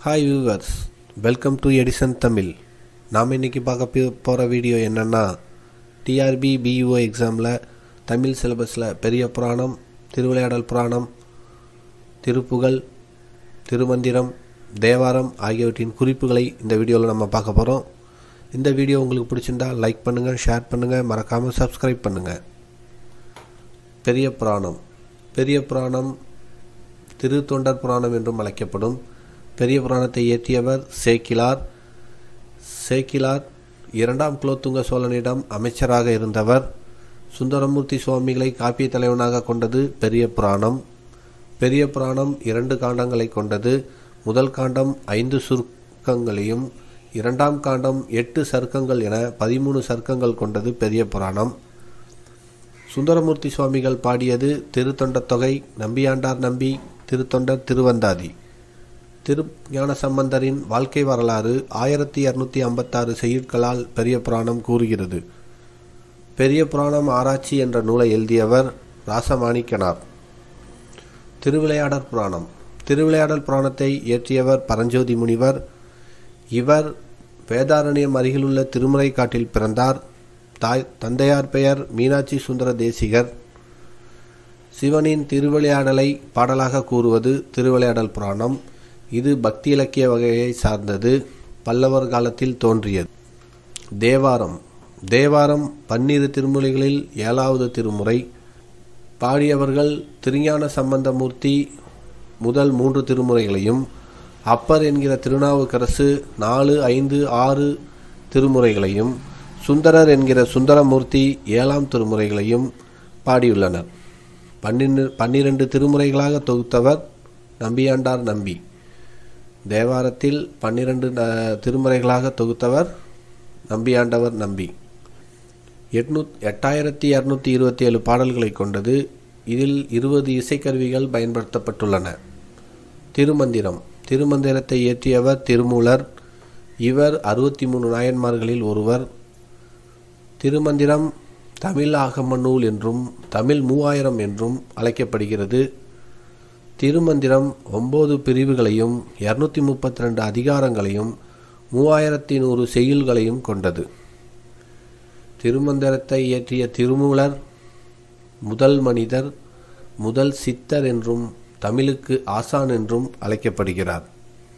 hi viewers welcome to Edison Tamil நாம் இன்றைக்கி பார்க்க போகிற வீடியோ என்னென்னா டிஆர்பி பியூஓ எக்ஸாமில் தமிழ் சிலபஸில் பெரிய புராணம் திருவிளையாடல் புராணம் திருப்புகழ் திருமந்திரம் தேவாரம் ஆகியவற்றின் குறிப்புகளை இந்த வீடியோவில் நம்ம பார்க்க போகிறோம் இந்த வீடியோ உங்களுக்கு பிடிச்சிருந்தா லைக் பண்ணுங்கள் ஷேர் பண்ணுங்கள் மறக்காமல் சப்ஸ்கிரைப் பண்ணுங்கள் பெரிய புராணம் பெரிய புராணம் திரு தொண்டர் புராணம் என்றும் அழைக்கப்படும் பெரிய புராணத்தை இயற்றியவர் சேக்கிலார் சேக்கிலார் இரண்டாம் குலோத்துங்க சோழனிடம் அமைச்சராக இருந்தவர் சுந்தரமூர்த்தி சுவாமிகளை காப்பிய தலைவனாக கொண்டது பெரிய புராணம் பெரிய புராணம் இரண்டு காண்டங்களை கொண்டது முதல் காண்டம் ஐந்து சுருக்கங்களையும் இரண்டாம் காண்டம் எட்டு சருக்கங்கள் என பதிமூணு சருக்கங்கள் கொண்டது பெரிய புராணம் சுந்தரமூர்த்தி சுவாமிகள் பாடியது திருத்தொண்டத் தொகை நம்பியாண்டார் நம்பி திருத்தொண்டர் திருவந்தாதி திரு ஞான சம்பந்தரின் வாழ்க்கை வரலாறு ஆயிரத்தி இரநூத்தி ஐம்பத்தாறு செய்யுட்களால் பெரிய புராணம் கூறுகிறது பெரிய புராணம் ஆராய்ச்சி என்ற நூலை எழுதியவர் ராசமாணிக்கனார் திருவிளையாடற் புராணம் திருவிளையாடல் புராணத்தை இயற்றியவர் பரஞ்சோதி முனிவர் இவர் வேதாரண்யம் அருகிலுள்ள திருமுறை காட்டில் பிறந்தார் தாய் தந்தையார் பெயர் மீனாட்சி சுந்தர தேசிகர் சிவனின் திருவிளையாடலை பாடலாக கூறுவது திருவிளையாடல் புராணம் இது பக்தி இலக்கிய வகையை சார்ந்தது பல்லவர் காலத்தில் தோன்றியது தேவாரம் தேவாரம் பன்னிரு திருமுறைகளில் ஏழாவது திருமுறை பாடியவர்கள் திருஞான சம்பந்தமூர்த்தி முதல் மூன்று திருமுறைகளையும் அப்பர் என்கிற திருநாவுக்கரசு நாலு ஐந்து ஆறு திருமுறைகளையும் சுந்தரர் என்கிற சுந்தரமூர்த்தி ஏழாம் திருமுறைகளையும் பாடியுள்ளனர் பன்னிரு பன்னிரண்டு திருமுறைகளாக தொகுத்தவர் நம்பியாண்டார் நம்பி தேவாரத்தில் பன்னிரண்டு திருமுறைகளாக தொகுத்தவர் நம்பியாண்டவர் நம்பி எட்நூ எட்டாயிரத்தி இரநூத்தி இருபத்தி ஏழு பாடல்களை கொண்டது இதில் இருபது இசைக்கருவிகள் பயன்படுத்தப்பட்டுள்ளன திருமந்திரம் திருமந்திரத்தை இயற்றியவர் திருமூலர் இவர் அறுபத்தி மூணு நாயன்மார்களில் ஒருவர் திருமந்திரம் தமிழ் ஆகம நூல் என்றும் தமிழ் மூவாயிரம் என்றும் அழைக்கப்படுகிறது திருமந்திரம் ஒன்பது பிரிவுகளையும் இரநூத்தி முப்பத்தி ரெண்டு அதிகாரங்களையும் மூவாயிரத்தி நூறு செய்யுள்களையும் கொண்டது திருமந்திரத்தை இயற்றிய திருமூலர் முதல் மனிதர் முதல் சித்தர் என்றும் தமிழுக்கு ஆசான் என்றும் அழைக்கப்படுகிறார்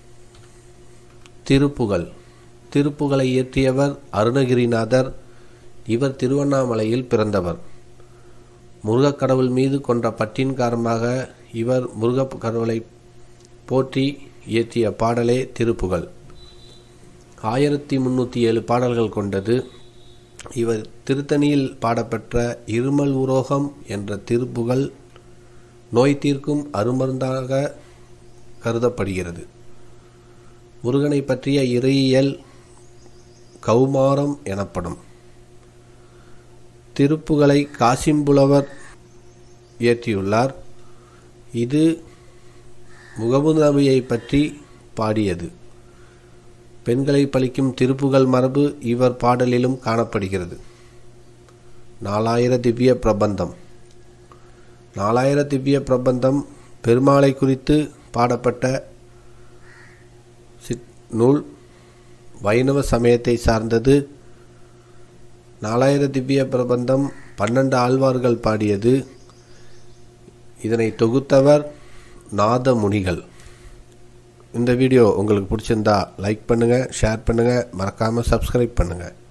திருப்புகழ் திருப்புகழை இயற்றியவர் அருணகிரிநாதர் இவர் திருவண்ணாமலையில் பிறந்தவர் முருகக் கடவுள் மீது கொண்ட பற்றின் காரணமாக இவர் முருகக் கடவுளை போற்றி இயற்றிய பாடலே திருப்புகழ் ஆயிரத்தி முன்னூற்றி ஏழு பாடல்கள் கொண்டது இவர் திருத்தணியில் பாடப்பெற்ற இருமல் உரோகம் என்ற திருப்புகழ் நோய் தீர்க்கும் அருமருந்தாக கருதப்படுகிறது முருகனை பற்றிய இறையியல் கௌமாரம் எனப்படும் திருப்புகளை காசிம்புலவர் இயற்றியுள்ளார் இது முகமது நபியை பற்றி பாடியது பெண்களை பழிக்கும் திருப்புகள் மரபு இவர் பாடலிலும் காணப்படுகிறது நாலாயிர திவ்ய பிரபந்தம் நாலாயிர திவ்ய பிரபந்தம் பெருமாளை குறித்து பாடப்பட்ட நூல் வைணவ சமயத்தை சார்ந்தது நாலாயிர திவ்ய பிரபந்தம் பன்னெண்டு ஆழ்வார்கள் பாடியது இதனை தொகுத்தவர் நாத முனிகள் இந்த வீடியோ உங்களுக்கு பிடிச்சிருந்தா லைக் பண்ணுங்கள் ஷேர் பண்ணுங்கள் மறக்காமல் சப்ஸ்கிரைப் பண்ணுங்கள்